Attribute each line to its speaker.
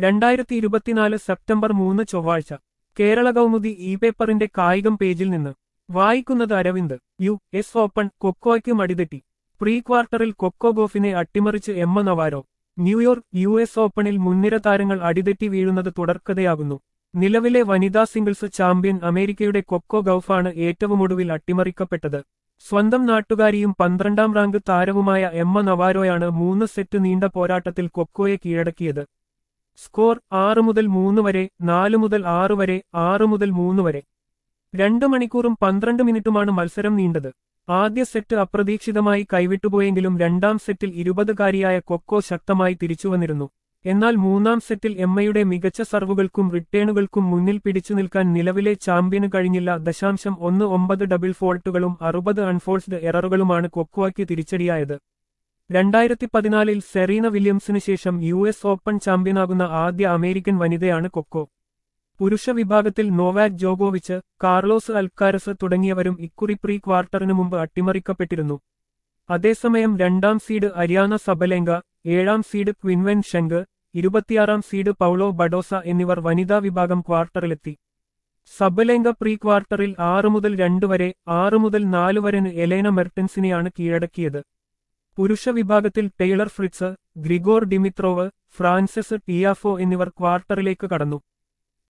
Speaker 1: രണ്ടായിരത്തി ഇരുപത്തിനാല് സെപ്റ്റംബർ മൂന്ന് ചൊവ്വാഴ്ച കേരള കൗമുദി ഇ പേപ്പറിന്റെ കായികം പേജിൽ നിന്ന് വായിക്കുന്നത് അരവിന്ദ് യു എസ് ഓപ്പൺ കൊക്കോയ്ക്ക് മടിതെറ്റി പ്രീ ക്വാർട്ടറിൽ കൊക്കോ ഗോഫിനെ അട്ടിമറിച്ച് Emma Navarro New York U S ഓപ്പണിൽ മുൻനിര താരങ്ങൾ അടിതെറ്റി വീഴുന്നത് തുടർക്കഥയാകുന്നു നിലവിലെ വനിതാ സിംഗിൾസ് ചാമ്പ്യൻ അമേരിക്കയുടെ കൊക്കോ ഗൌഫാണ് ഏറ്റവുമൊടുവിൽ അട്ടിമറിക്കപ്പെട്ടത് സ്വന്തം നാട്ടുകാരിയും പന്ത്രണ്ടാം റാങ്ക് താരവുമായ എമ്മ നവാരോയാണ് മൂന്ന് സെറ്റ് നീണ്ട പോരാട്ടത്തിൽ കൊക്കോയെ കീഴടക്കിയത് സ്കോർ ആറ് മുതൽ മൂന്ന് വരെ നാല് മുതൽ ആറ് വരെ ആറ് മുതൽ മൂന്ന് വരെ രണ്ട് മണിക്കൂറും പന്ത്രണ്ട് മിനിറ്റുമാണ് മത്സരം നീണ്ടത് ആദ്യ സെറ്റ് അപ്രതീക്ഷിതമായി കൈവിട്ടുപോയെങ്കിലും രണ്ടാം സെറ്റിൽ ഇരുപതുകാരിയായ കൊക്കോ ശക്തമായി തിരിച്ചുവന്നിരുന്നു എന്നാൽ മൂന്നാം സെറ്റിൽ എമ്മയുടെ മികച്ച സർവുകൾക്കും റിട്ടേണുകൾക്കും മുന്നിൽ പിടിച്ചു നിൽക്കാൻ നിലവിലെ ചാമ്പ്യന് കഴിഞ്ഞില്ല ദശാംശം ഒന്ന് ഒമ്പത് ഡബിൾ ഫോൾട്ടുകളും അറുപത് അൺഫോഴ്സ്ഡ് എററുകളുമാണ് കൊക്കോയ്ക്ക് തിരിച്ചടിയായത് രണ്ടായിരത്തി പതിനാലിൽ സെറീന വില്യംസിന് ശേഷം യു എസ് ഓപ്പൺ ചാമ്പ്യനാകുന്ന ആദ്യ അമേരിക്കൻ വനിതയാണ് കൊക്കോ പുരുഷ വിഭാഗത്തിൽ നോവാക് ജോഗോവിച്ച് കാർലോസ് അൽക്കാരസ് തുടങ്ങിയവരും ഇക്കുറി പ്രീ ക്വാർട്ടറിനു മുമ്പ് അട്ടിമറിക്കപ്പെട്ടിരുന്നു അതേസമയം രണ്ടാം സീഡ് അരിയാന സബലേങ്ക ഏഴാം സീഡ് ക്വിൻവെൻ ഷെങ്ക് ഇരുപത്തിയാറാം സീഡ് പൗളോ ബഡോസ എന്നിവർ വനിതാ വിഭാഗം ക്വാർട്ടറിലെത്തി സബലേങ്ക പ്രീ ക്വാർട്ടറിൽ ആറ് മുതൽ രണ്ട് വരെ ആറ് മുതൽ നാല് വരെ എലേന മെർട്ടൻസിനെയാണ് കീഴടക്കിയത് പുരുഷ വിഭാഗത്തിൽ Taylor Fritz Grigor Dimitrov Frances Tiafoe എന്നിവർ ക്വാർട്ടറിലേക്ക് കടന്നു